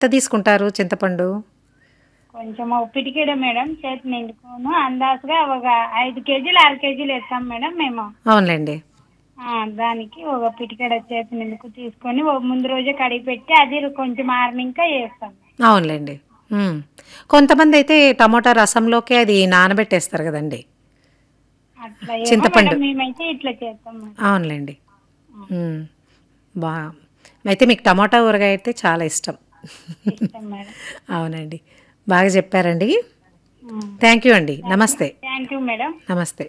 ఎంత తీసుకుంటారు చింతపండు కొంచెం ఒక పిటికెడ మేడం చేతి నిండుకోను అందాజుగా ఒక ఐదు కేజీలు ఆరు కేజీలు వేస్తాం మేడం మేము అవునులేండి ఆ, దానికి ఒక పిటికెడ చేతి నిండుకు తీసుకొని ఒక ముందు రోజే కడిగి పెట్టి అది కొంచెం ఆరినాక వేస్తాం అవునులేండి ఉమ్. కొంతమంది అయితే టమోటా రసంలోకి అది నానబెట్టేస్తారు కదండి అట్లా ఏమో చింతపండు. మేడం, మేమైతే ఇట్లా చేస్తాం మేడం అవునులేండి ఉమ్. బా అయితే మీకు టమోటా ఊరగాయ అయితే చాలా ఇష్టం ఇష్టం మేడం అవునండి బాగా చెప్పారండి థ్యాంక్ యూ అండి నమస్తే థ్యాంక్ యూ మేడం నమస్తే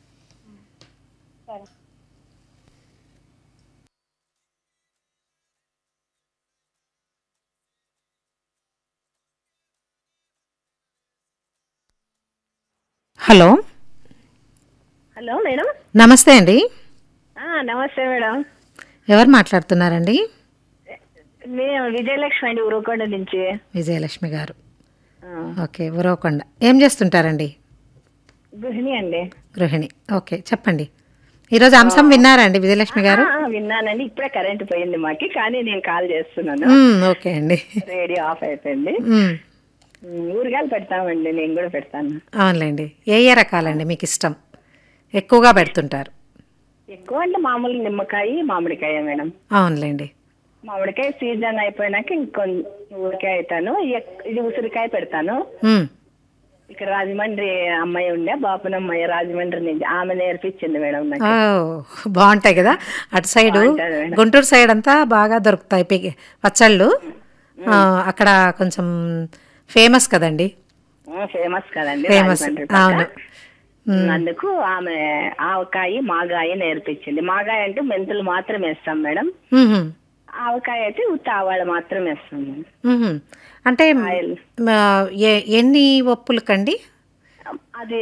సరే హలో హలో మేడం నమస్తే అండి ఆ, నమస్తే మేడం ఎవరు మాట్లాడుతున్నారండి మేము విజయలక్ష్మి అండి ఉరవకొండ నుంచి విజయలక్ష్మి గారు ఆ, ఓకే ఉరవకొండ ఏం చేస్తుంటారండి గృహిణి అండి గృహిణి ఓకే చెప్పండి ఈరోజు అంశం విన్నారండి విజయలక్ష్మి గారు ఆ, విన్నానండి ఇప్పుడే కరెంట్ పోయింది మాకి కానీ నేను కాల్ చేస్తున్నాను మ్మ్, ఓకే అండి రేడియో ఆఫ్ అయిపోయింది మ్మ్, ఉమ్, ఊరగాయలు పెడతామండి నేను కూడా పెడతాను అవునులేండి ఏ ఏ రకాలండి మీకు ఇష్టం ఎక్కువగా పెడుతుంటారు ఎక్కువ అంటే మామూలు నిమ్మకాయ మామిడికాయ మేడం అవునులేండి మామిడికాయ సీజన్ అయిపోయినాక ఇంకొంచెం ఊరికాయ అవుతాను ఎక్- ఇది ఉసిరికాయ పెడతాను మ్మ్, ఇక్కడ రాజమండ్రి అమ్మాయి ఉండే బాపున అమ్మాయి రాజమండ్రి నుంచి ఆమె నేర్పించింది మేడం నాకు ఓ, బాగుంటాయి కదా అటు సైడు బాగుంటాయి మేడం. గుంటూరు సైడ్ అంతా బాగా దొరుకుతాయి పి- పచ్చళ్ళు ఆ, అక్కడ కొంచెం ఫేమస్ కదండి ఫేమస్ కదండి ఫేమస్ రాజమండ్రి పక్క. అవును అందుకు ఆమె ఆవకాయ మాగాయ నేర్పించింది మాగాయ అంటే మెంతులు మాత్రం వేస్తాం మేడం మ్మ్, ఆవకాయ అయితే ఉత్త ఆవాళ్ళు మాత్రం వేస్తాం మేడం. మ్మ్. అంటే ఆయిల్. ఆ, ఎ- ఎన్ని ఒప్పులకండి అది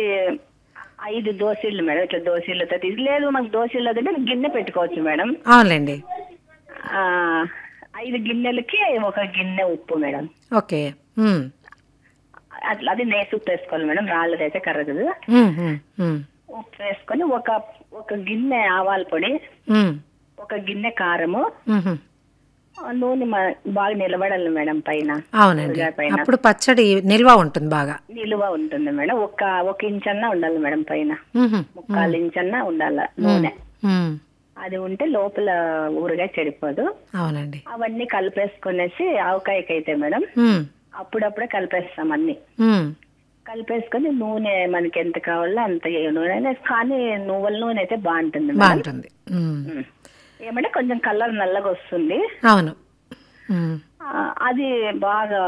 ఐదు దోశలు మేడం ఇట్లా దోశలతో తీసి లేదు మనకు దోశలు అంటే గిన్నె పెట్టుకోవచ్చు మేడం అవునులేండి ఆ, ఐదు గిన్నెలకి ఒక గిన్నె ఉప్పు మేడం ఓకే మ్మ్. అట్లా అది నేసి ఉప్పు వేసుకోవాలి మేడం రాళ్ళదైతే కరగదు మ్మ్, మ్మ్, మ్మ్. ఉప్పు వేసుకొని ఒక ఒక గిన్నె ఆవాల పొడి మ్మ్, ఒక గిన్నె కారము మ్మ్. ఆ, నూనె మ- బాగా నిలబడాలి మేడం పైన అవునండి ఊరగాయ పైన అప్పుడు పచ్చడి నిల్వ ఉంటుంది బాగా నిలువ ఉంటుంది మేడం ఒక ఒక ఇంచ్ అన్నా ఉండాలి మేడం పైన మ్మ్, ముక్కాలు ఇంచ్ అన్నా ఉండాలి నూనె మ్మ్. అది ఉంటే లోపల ఊరగాయ చెడిపోదు అవునండి అవన్నీ కలిపేసుకునేసి ఆవకాయకి అయితే మేడం మ్మ్, అప్పుడప్పుడే కలిపేస్తాం అన్ని మ్మ్. కలిపేసుకొని నూనె మనకి ఎంత కావాలో అంత ఏ నూనె అయినా కానీ నువ్వుల నూనె అయితే బాగుంటుంది మేడం బాగుంటుంది మ్మ్. ఉం. ఏమంటే కొంచెం కలర్ నల్లగా వస్తుంది అవును మ్మ్. ఆ, అది బాగా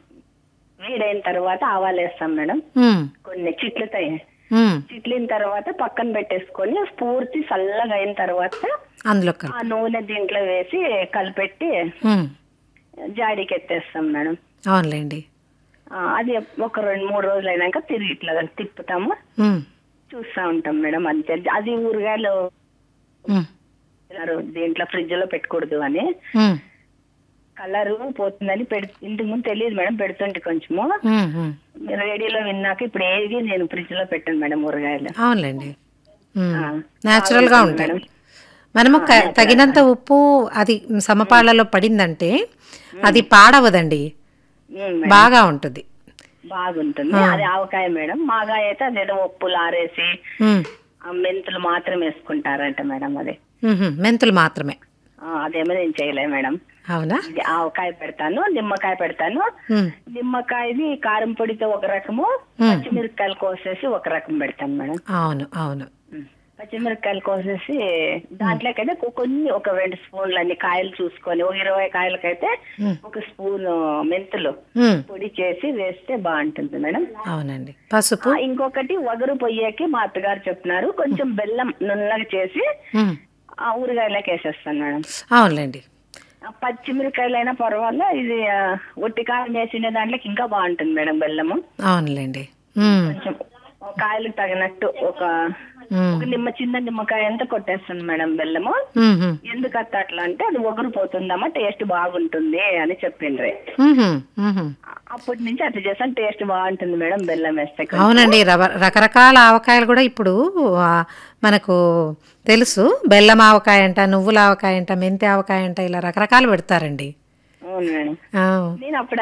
వేడైన తర్వాత ఆవాలు వేస్తాం మేడం మ్మ్. కొన్ని చిట్లుతాయి మ్మ్. చిట్లిన తర్వాత పక్కన పెట్టేసుకొని పూర్తి చల్లగా అయిన తర్వాత అందులో కల్ ఆ నూనె దీంట్లో వేసి కలిపెట్టి మ్మ్. జాడీకి ఎత్తేస్తాం మేడం అవునులేండి ఆ, అది ఒక రెండు మూడు రోజులు అయినాక తిరిగి ఇట్లా తిప్పుతాము మ్మ్. చూస్తా ఉంటాం మేడం అంతే అది ఊరగాయలు మ్మ్. దీంట్లో ఫ్రిడ్జ్ లో పెట్టకూడదు అని మ్మ్. కలర్ పోతుందని పెడి ఇంటికి ముందు తెలియదు మేడం పెడుతుంటే కొంచెము మ్మ్. మ్మ్. రేడియోలో విన్నాక ఇప్పుడు ఏది నేను ఫ్రిడ్జ్ లో పెట్టాను మేడం ఊరగాయలు అవునులేండి మ్మ్. ఆ, న్యాచురల్ గా బాగుంటుంది ఉంటాయి మేడం. మనము క- తగినంత ఉప్పు అది సమపాలలో పడిందంటే అది పాడవదండి ఉమ్, మేడం. బాగా ఉంటుంది బాగుంటుంది అది ఆవకాయ మేడం మాగాయ అయితే అదేదో ఉప్పులు ఆరేసి మ్మ్. ఆ మెంతులు మాత్రం వేసుకుంటారంట మేడం అది మ్మ్. మెంతులు మాత్రమే ఆ, అదేమో నేను చేయలే మేడం అవునా ఇది ఆవకాయ పెడతాను నిమ్మకాయ పెడతాను మ్మ్. నిమ్మకాయది కారం పొడితో ఒక రకము పచ్చిమిరపకాయలు కోసేసి ఒక రకం పెడతాను మేడం అవును అవును ఉం. పచ్చిమిరపకాయలు కోసేసి దాంట్లోకైతే కొ- కొన్ని ఒక రెండు స్పూన్లు అన్ని కాయలు చూసుకొని ఒక ఇరవై కాయలకైతే మ్మ్. ఒక స్పూన్ మెంతులు మ్మ్. పొడి చేసి వేస్తే బాగుంటుంది మేడం అవునండి పసుపు ఆ, ఇంకొకటి వగరు పొయ్యేకి మా అత్తగారు చెప్తున్నారు కొంచెం బెల్లం నున్నగా చేసి మ్మ్. ఆ ఊరగాయలోకి వేసేస్తాను మేడం అవునులేండి ఆ పచ్చిమిరకాయలు అయినా పర్వాలే ఇది ఆ, ఒట్టి కారం వేసిన దాంట్లోకి ఇంకా బాగుంటుంది మేడం బెల్లము అవునులేండి మ్మ్. కొంచెం ఒక కాయలకు తగినట్టు ఒక మ్మ్. ఒక నిమ్మ చిన్న నిమ్మకాయ అంతా కొట్టేస్తాను మేడం బెల్లము మ్మ్. మ్మ్. ఎందుకు అట్లా అట్లా అంటే అది ఒగరు పోతుందమ్మా టేస్ట్ బాగుంటుంది అని చెప్పిండ్రి మ్మ్. మ్మ్. అప్పటి నుంచి అట్లా చేస్తాను టేస్ట్ బాగుంటుంది మేడం బెల్లం వేస్తే కొంచెం. అవునండి రవ- రకరకాల ఆవకాయలు కూడా ఇప్పుడు ఆ, మనకు తెలుసు బెల్లం ఆవకాయ అంట నువ్వుల ఆవకాయ అంట మెంతి ఆవకాయ అంట ఇలా రకరకాలు పెడతారండి అవును మేడం ఆ. నేను అప్పుడు